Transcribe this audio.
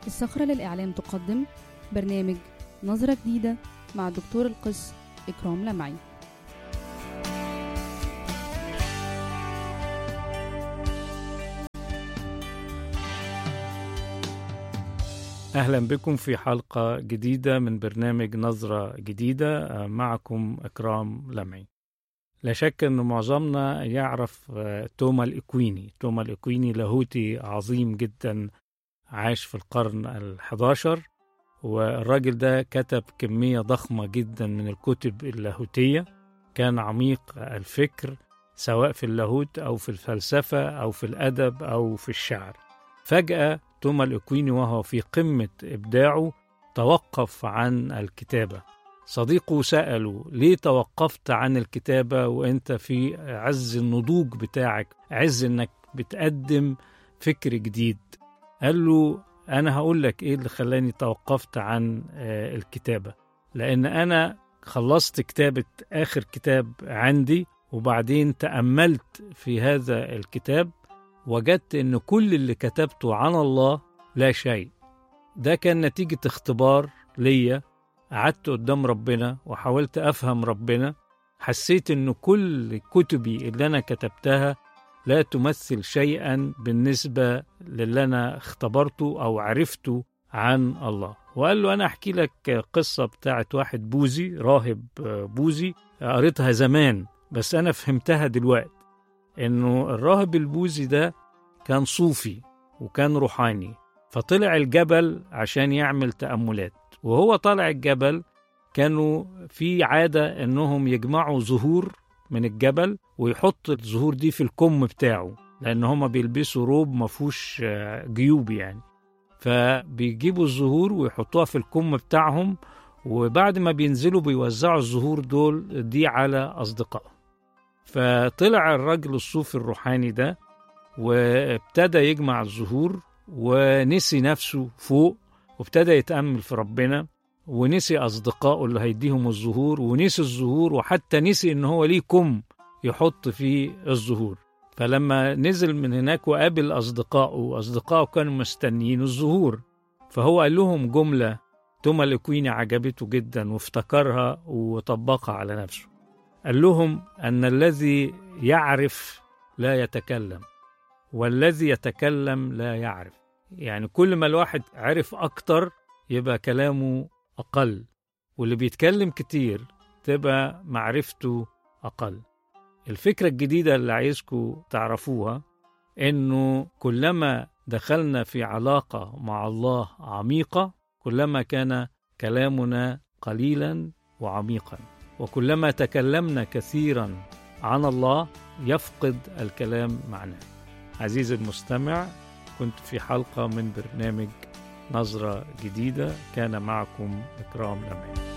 الصخرة للإعلام تقدم برنامج نظرة جديدة مع الدكتور القس إكرام لمعي أهلا بكم في حلقة جديدة من برنامج نظرة جديدة آه، معكم إكرام لمعي لا شك أن معظمنا يعرف آه، توما الإكويني توما الإكويني لاهوتي عظيم جدا عاش في القرن الحداشر والراجل ده كتب كمية ضخمة جدا من الكتب اللاهوتية كان عميق الفكر سواء في اللاهوت أو في الفلسفة أو في الأدب أو في الشعر فجأة توما الإكويني وهو في قمة إبداعه توقف عن الكتابة صديقه سأله ليه توقفت عن الكتابة وانت في عز النضوج بتاعك عز انك بتقدم فكر جديد قال له انا هقول لك ايه اللي خلاني توقفت عن آه، الكتابة لان انا خلصت كتابة اخر كتاب عندي وبعدين تأملت في هذا الكتاب وجدت ان كل اللي كتبته عن الله لا شيء ده كان نتيجة اختبار ليا قعدت قدام ربنا وحاولت افهم ربنا حسيت ان كل كتبي اللي انا كتبتها لا تمثل شيئا بالنسبة للي انا اختبرته او عرفته عن الله وقال له انا احكي لك قصة بتاعت واحد بوذي راهب آه، بوذي قريتها زمان بس انا فهمتها دلوقتي انه الراهب البوذي ده كان صوفي وكان روحاني فطلع الجبل عشان يعمل تأملات وهو طالع الجبل كانوا في عادة انهم يجمعوا زهور من الجبل ويحط الزهور دي في الكم بتاعه لان هما بيلبسوا روب مفهوش آه، جيوب يعني فبيجيبوا الزهور ويحطوها في الكم بتاعهم وبعد ما بينزلوا بيوزعوا الزهور دول دي على أصدقائهم فطلع الراجل الصوفي الروحاني ده وابتدى يجمع الزهور ونسي نفسه فوق وابتدى يتأمل في ربنا ونسي أصدقائه اللي هيديهم الزهور ونسي الزهور وحتى نسي إن هو ليه كم يحط فيه الزهور فلما نزل من هناك وقابل أصدقائه أصدقائه كانوا مستنيين الزهور فهو قال لهم جملة توما الإكويني عجبته جدا وافتكرها وطبقها على نفسه قال لهم أن الذي يعرف لا يتكلم والذي يتكلم لا يعرف يعني كل ما الواحد عرف أكتر يبقى كلامه أقل واللي بيتكلم كتير تبقى معرفته أقل الفكرة الجديدة اللي عايزكم تعرفوها إنه كلما دخلنا في علاقة مع الله عميقة كلما كان كلامنا قليلا وعميقا وكلما تكلمنا كثيرا عن الله يفقد الكلام معناه عزيزي المستمع كنت في حلقة من برنامج نظرة جديدة كان معكم إكرام لمعي